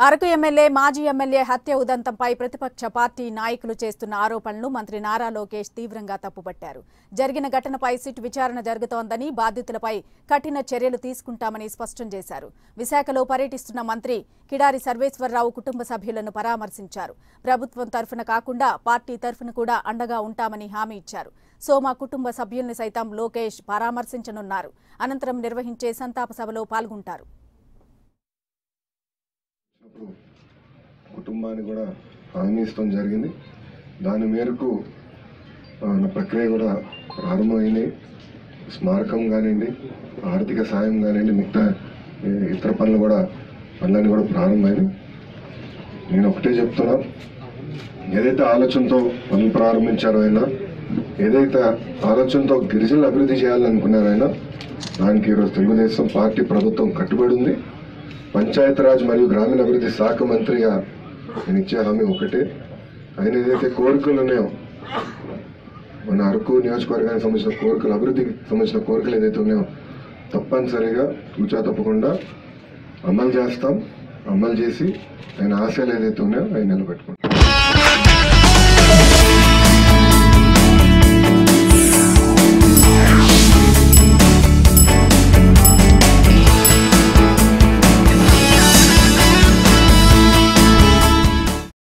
Araku MLA మాజీ MLA హత్య ఉదంతంపై ప్రతిపక్ష పార్టీ నాయకులు చేస్తున్న ఆరోపణలు మంత్రి నారా లోకేష్ తీవ్రంగా తప్పుపట్టారు జరిగిన ఘటనపై సిట్ విచారణ జరుగుతోందని బాధితులపై కఠిన చర్యలు తీసుకుంటామని స్పష్టం చేశారు విశాఖలో పర్యటిస్తున్న మంత్రి కిడారి సర్వేశ్వరరావు కుటుంబ సభ్యులను పరామర్శించారు ప్రభుత్వం తరఫున కాకుండా పార్టీ తరఫున కూడా అండగా ఉంటామని హామీ ఇచ్చారు సోమ కుటుంబ సభ్యుల్ని సైతం లోకేష్ పరామర్శించనున్నారు అనంతరం నిర్వహించే సంతాప సభలో పాల్గొంటారు అప్పుడు కుటుంబానికి కూడా హామీ ఇస్తాం జరిగింది దాని మేరకు ఆ, నా ప్రక్రియ కూడా ప్రారంభమైంది స్మారకం కానివ్వండి ఆర్థిక సాయం కానివ్వండి మిగతా ఏ, ఇతర పనులు కూడా పనులన్నీ కూడా ప్రారంభమైంది నేను ఒకటే చెప్తున్నా ఏదైతే ఆలోచనతో పనులు ప్రారంభించారో అయినా ఏదైతే ఆలోచనతో గిరిజనులు అభివృద్ధి చేయాలనుకున్నారో అయినా దానికి ఈరోజు తెలుగుదేశం పార్టీ ప్రభుత్వం కట్టుబడి ఉంది పంచాయతీరాజ్ మరియు గ్రామీణాభివృద్ధి శాఖ మంత్రిగా నేను ఇచ్చే హామీ ఒకటే ఆయన ఏదైతే కోరికలు ఉన్నాయో మన అరకు నియోజకవర్గానికి సంబంధించిన కోరికలు అభివృద్ధికి సంబంధించిన కోరికలు ఏదైతే ఉన్నాయో తప్పనిసరిగా తూచా తప్పకుండా అమలు చేస్తాం అమలు చేసి ఆయన ఆశయాలు ఏదైతే ఉన్నాయో ఆయన నిలబెట్టుకుంటాం